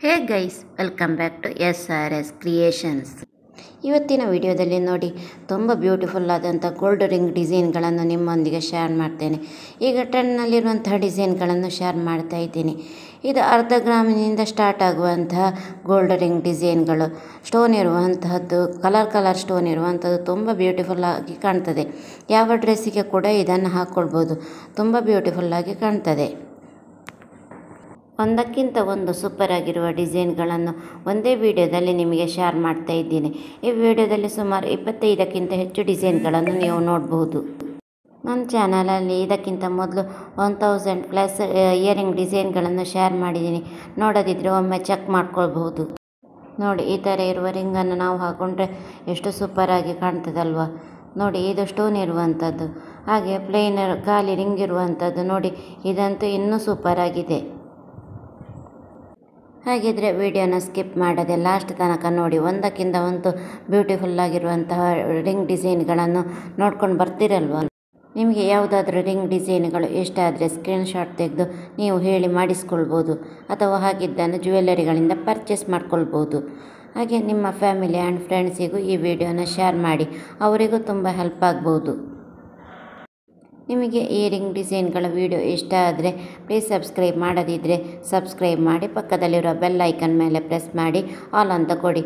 hey guys welcome back to S R S creations ಇವತ್ತಿನ ವಿಡಿಯೋದಲ್ಲಿ ನೋಡಿ ತುಂಬ ಬ್ಯೂಟಿಫುಲ್ ಆದಂಥ ಗೋಲ್ಡ್ ರಿಂಗ್ ಡಿಸೈನ್ಗಳನ್ನು ನಿಮ್ಮೊಂದಿಗೆ ಶೇರ್ ಮಾಡ್ತೇನೆ ಈಗ ಟ್ರೆಂಡ್ನಲ್ಲಿರುವಂತಹ ಡಿಸೈನ್ಗಳನ್ನು ಶೇರ್ ಮಾಡ್ತಾ ಇದ್ದೀನಿ ಇದು ಅರ್ಧ ಗ್ರಾಮಿನಿಂದ ಸ್ಟಾರ್ಟ್ ಆಗುವಂತಹ ಗೋಲ್ಡ್ ರಿಂಗ್ ಡಿಸೈನ್ಗಳು ಸ್ಟೋನ್ ಇರುವಂತಹದ್ದು ಕಲರ್ ಕಲರ್ ಸ್ಟೋನ್ ಇರುವಂಥದ್ದು ತುಂಬ ಬ್ಯೂಟಿಫುಲ್ ಆಗಿ ಕಾಣ್ತದೆ ಯಾವ ಡ್ರೆಸ್ಸಿಗೆ ಕೂಡ ಇದನ್ನು ಹಾಕ್ಕೊಳ್ಬೋದು ತುಂಬ ಬ್ಯೂಟಿಫುಲ್ ಆಗಿ ಕಾಣ್ತದೆ ಒಂದಕ್ಕಿಂತ ಒಂದು ಸೂಪರ್ ಆಗಿರುವ ಡಿಸೈನ್ಗಳನ್ನು ಒಂದೇ ವಿಡಿಯೋದಲ್ಲಿ ನಿಮಗೆ ಶೇರ್ ಮಾಡ್ತಾ ಇದ್ದೀನಿ ಈ ವಿಡಿಯೋದಲ್ಲಿ ಸುಮಾರು ಇಪ್ಪತ್ತೈದಕ್ಕಿಂತ ಹೆಚ್ಚು ಡಿಸೈನ್ಗಳನ್ನು ನೀವು ನೋಡಬಹುದು ನನ್ನ ಚಾನಲಲ್ಲಿ ಇದಕ್ಕಿಂತ ಮೊದಲು ಒನ್ ತೌಸಂಡ್ ಪ್ಲಸ್ ಇಯರಿಂಗ್ ಡಿಸೈನ್ಗಳನ್ನು ಶೇರ್ ಮಾಡಿದ್ದೀನಿ ನೋಡದಿದ್ದರೆ ಒಮ್ಮೆ ಚೆಕ್ ಮಾಡ್ಕೊಳ್ಬಹುದು ನೋಡಿ ಈ ಥರ ಇರುವ ರಿಂಗನ್ನು ನಾವು ಹಾಕ್ಕೊಂಡ್ರೆ ಎಷ್ಟು ಸೂಪರಾಗಿ ಕಾಣ್ತದಲ್ವಾ ನೋಡಿ ಇದು ಸ್ಟೋನ್ ಇರುವಂಥದ್ದು ಹಾಗೆ ಪ್ಲೇನ್ ಖಾಲಿ ರಿಂಗ್ ಇರುವಂಥದ್ದು ನೋಡಿ ಇದಂತೂ ಇನ್ನೂ ಸೂಪರಾಗಿದೆ ಹಾಗಿದ್ರೆ ವಿಡಿಯೋನ ಸ್ಕಿಪ್ ಮಾಡದೆ ಲಾಸ್ಟ್ ತನಕ ನೋಡಿ ಒಂದಕ್ಕಿಂತ ಒಂದು ಬ್ಯೂಟಿಫುಲ್ ಆಗಿರುವಂತಹ ರಿಂಗ್ ಡಿಸೈನ್ಗಳನ್ನು ನೋಡ್ಕೊಂಡು ಬರ್ತೀರಲ್ವ ನಿಮಗೆ ಯಾವುದಾದ್ರೂ ರಿಂಗ್ ಡಿಸೈನ್ಗಳು ಇಷ್ಟ ಆದರೆ ಸ್ಕ್ರೀನ್ಶಾಟ್ ತೆಗೆದು ನೀವು ಹೇಳಿ ಮಾಡಿಸ್ಕೊಳ್ಬೋದು ಅಥವಾ ಹಾಗಿದ್ದನ್ನು ಜ್ಯುವೆಲ್ಲರಿಗಳಿಂದ ಪರ್ಚೇಸ್ ಮಾಡ್ಕೊಳ್ಬೋದು ಹಾಗೆ ನಿಮ್ಮ ಫ್ಯಾಮಿಲಿ ಆ್ಯಂಡ್ ಫ್ರೆಂಡ್ಸಿಗೂ ಈ ವಿಡಿಯೋನ ಶೇರ್ ಮಾಡಿ ಅವರಿಗೂ ತುಂಬ ಹೆಲ್ಪ್ ಆಗ್ಬೋದು ನಿಮಗೆ ಈ ರಿಂಗ್ ಡಿಸೈನ್ಗಳ ವಿಡಿಯೋ ಇಷ್ಟ ಆದರೆ ಪ್ಲೀಸ್ ಸಬ್ಸ್ಕ್ರೈಬ್ ಮಾಡದಿದ್ದರೆ ಸಬ್ಸ್ಕ್ರೈಬ್ ಮಾಡಿ ಪಕ್ಕದಲ್ಲಿರೋ ಬೆಲ್ ಐಕನ್ ಮೇಲೆ ಪ್ರೆಸ್ ಮಾಡಿ ಆಲ್ ಅಂತ ಕೊಡಿ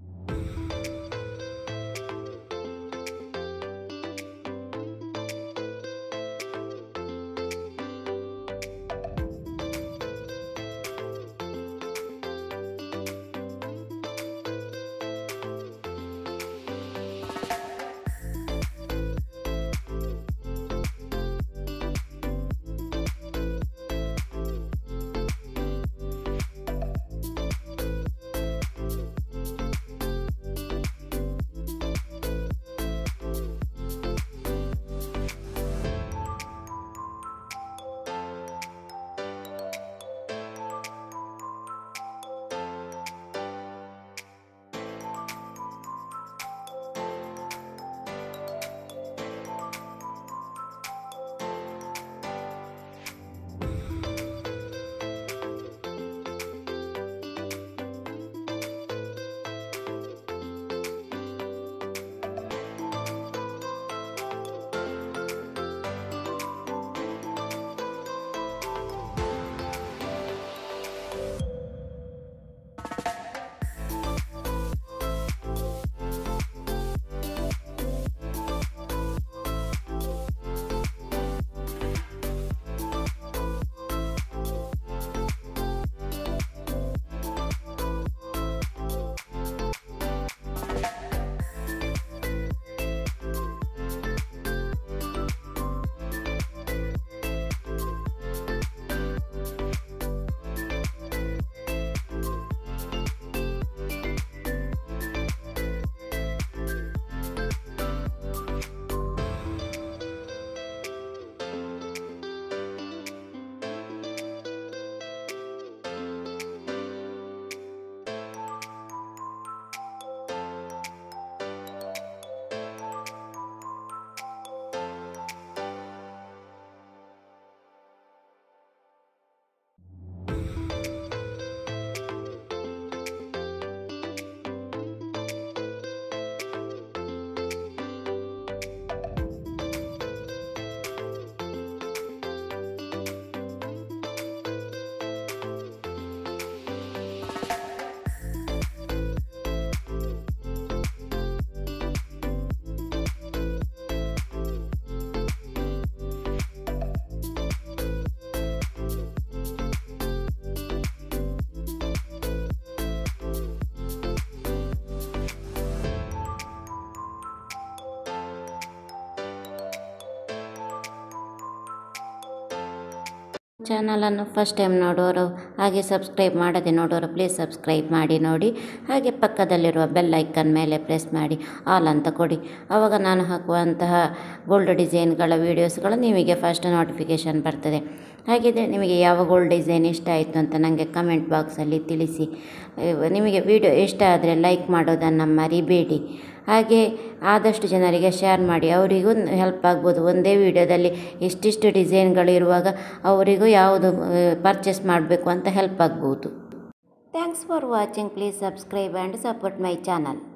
ಚಾನಲನ್ನು ಫಸ್ಟ್ ಟೈಮ್ ನೋಡೋರು ಹಾಗೆ ಸಬ್ಸ್ಕ್ರೈಬ್ ಮಾಡದೆ ನೋಡೋರು ಪ್ಲೀಸ್ ಸಬ್ಸ್ಕ್ರೈಬ್ ಮಾಡಿ ನೋಡಿ ಹಾಗೆ ಪಕ್ಕದಲ್ಲಿರುವ ಬೆಲ್ ಐಕನ್ ಮೇಲೆ ಪ್ರೆಸ್ ಮಾಡಿ ಆಲ್ ಅಂತ ಕೊಡಿ ಆವಾಗ ನಾನು ಹಾಕುವಂತಹ ಗೋಲ್ಡ್ ಡಿಸೈನ್ಗಳ ವೀಡಿಯೋಸ್ಗಳು ನಿಮಗೆ ಫಸ್ಟ್ ನೋಟಿಫಿಕೇಷನ್ ಬರ್ತದೆ ಹಾಗಿದ್ರೆ ನಿಮಗೆ ಯಾವ ಗೋಲ್ಡ್ ಡಿಸೈನ್ ಇಷ್ಟ ಆಯಿತು ಅಂತ ನನಗೆ ಕಮೆಂಟ್ ಬಾಕ್ಸಲ್ಲಿ ತಿಳಿಸಿ ನಿಮಗೆ ವಿಡಿಯೋ ಇಷ್ಟ ಆದರೆ ಲೈಕ್ ಮಾಡೋದನ್ನು ಮರಿಬೇಡಿ ಹಾಗೆ ಆದಷ್ಟು ಜನರಿಗೆ ಶೇರ್ ಮಾಡಿ ಅವರಿಗೂ ಹೆಲ್ಪ್ ಆಗ್ಬೋದು ಒಂದೇ ವಿಡಿಯೋದಲ್ಲಿ ಇಷ್ಟಿಷ್ಟು ಡಿಸೈನ್ಗಳು ಇರುವಾಗ ಅವರಿಗೂ ಯಾವುದು ಪರ್ಚೇಸ್ ಮಾಡಬೇಕು ಅಂತ ಹೆಲ್ಪ್ ಆಗ್ಬೋದು thanks for watching please subscribe and support my channel